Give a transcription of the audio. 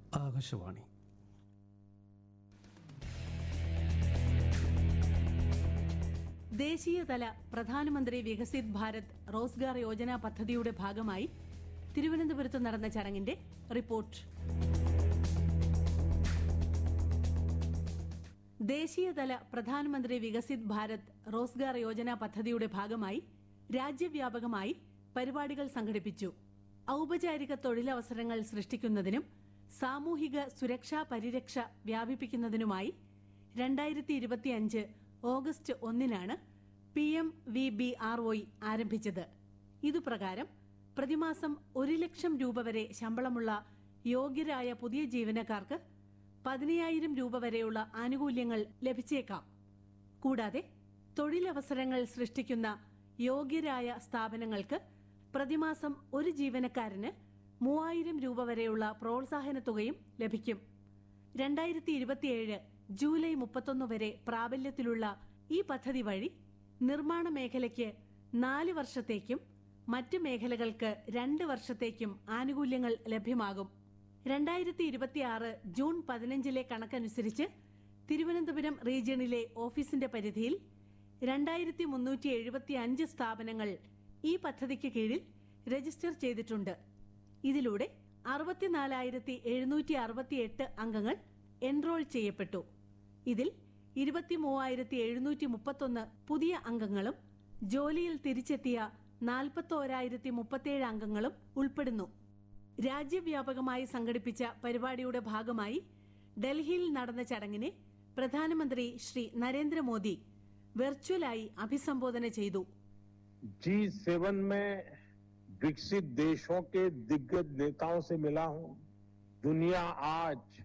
ആകാശവാണി ദേശീയതല പ്രധാനമന്ത്രി വികസിത് ഭാരത് റോസ്ഗാർ യോജന പദ്ധതിയുടെ ഭാഗമായി തിരുവനന്തപുരത്ത് നടന്ന ചടങ്ങിന്റെ റിപ്പോർട്ട് ദേശീയതല പ്രധാനമന്ത്രി വികസിത് ഭാരത് റോസ്ഗാർ യോജന പദ്ധതിയുടെ ഭാഗമായി രാജ്യവ്യാപകമായി പരിപാടികൾ സംഘടിപ്പിച്ചു ഔപചാരിക തൊഴിലവസരങ്ങൾ സൃഷ്ടിക്കുന്നതിനും സാമൂഹിക സുരക്ഷാ പരിരക്ഷ വ്യാപിപ്പിക്കുന്നതിനുമായി രണ്ടായിരത്തി ഇരുപത്തിയഞ്ച് ഓഗസ്റ്റ് ഒന്നിനാണ് P M V B R O ആരംഭിച്ചത് ഇതുപ്രകാരം പ്രതിമാസം ഒരു ലക്ഷം രൂപ വരെ ശമ്പളമുള്ള യോഗ്യരായ പുതിയ ജീവനക്കാർക്ക് പതിനയ്യായിരം രൂപ വരെയുള്ള ആനുകൂല്യങ്ങൾ ലഭിച്ചേക്കാം കൂടാതെ തൊഴിലവസരങ്ങൾ സൃഷ്ടിക്കുന്ന യോഗ്യരായ സ്ഥാപനങ്ങൾക്ക് പ്രതിമാസം ഒരു ജീവനക്കാരന് മൂവായിരം രൂപ വരെയുള്ള പ്രോത്സാഹന തുകയും ലഭിക്കും രണ്ടായിരത്തി ഇരുപത്തിയേഴ് ജൂലൈ മുപ്പത്തൊന്ന് വരെ പ്രാബല്യത്തിലുള്ള ഈ പദ്ധതി വഴി നിർമ്മാണ മേഖലയ്ക്ക് നാല് വർഷത്തേക്കും മറ്റ് മേഖലകൾക്ക് രണ്ട് വർഷത്തേക്കും ആനുകൂല്യങ്ങൾ ലഭ്യമാകും രണ്ടായിരത്തി ഇരുപത്തിയാറ് ജൂൺ പതിനഞ്ചിലെ കണക്കനുസരിച്ച് തിരുവനന്തപുരം റീജിയണിലെ ഓഫീസിന്റെ പരിധിയിൽ രണ്ടായിരത്തി മുന്നൂറ്റി എഴുപത്തി അഞ്ച് സ്ഥാപനങ്ങൾ ഈ പദ്ധതിക്ക് കീഴിൽ രജിസ്റ്റർ ചെയ്തിട്ടുണ്ട് ഇതിലൂടെ അറുപത്തിനാലായിരത്തി എഴുന്നൂറ്റി അറുപത്തിയെട്ട് അംഗങ്ങൾ എൻറോൾ ചെയ്യപ്പെട്ടു ഇതിൽ ഇരുപത്തി മൂവായിരത്തി എഴുന്നൂറ്റി മുപ്പത്തൊന്ന് പുതിയ അംഗങ്ങളും ജോലിയിൽ തിരിച്ചെത്തിയ നാൽപ്പത്തോരായിരത്തി മുപ്പത്തിയേഴ് അംഗങ്ങളും ഉൾപ്പെടുന്നു രാജ്യവ്യാപകമായി സംഘടിപ്പിച്ച പരിപാടിയുടെ ഭാഗമായി ഡൽഹിയിൽ നടന്ന ചടങ്ങിനെ പ്രധാനമന്ത്രി ശ്രീ നരേന്ദ്രമോദി വെർച്വലായി അഭിസംബോധന ചെയ്തു जी सेवन में विकसित देशों के दिग्गज नेताओं से मिला हूं दुनिया आज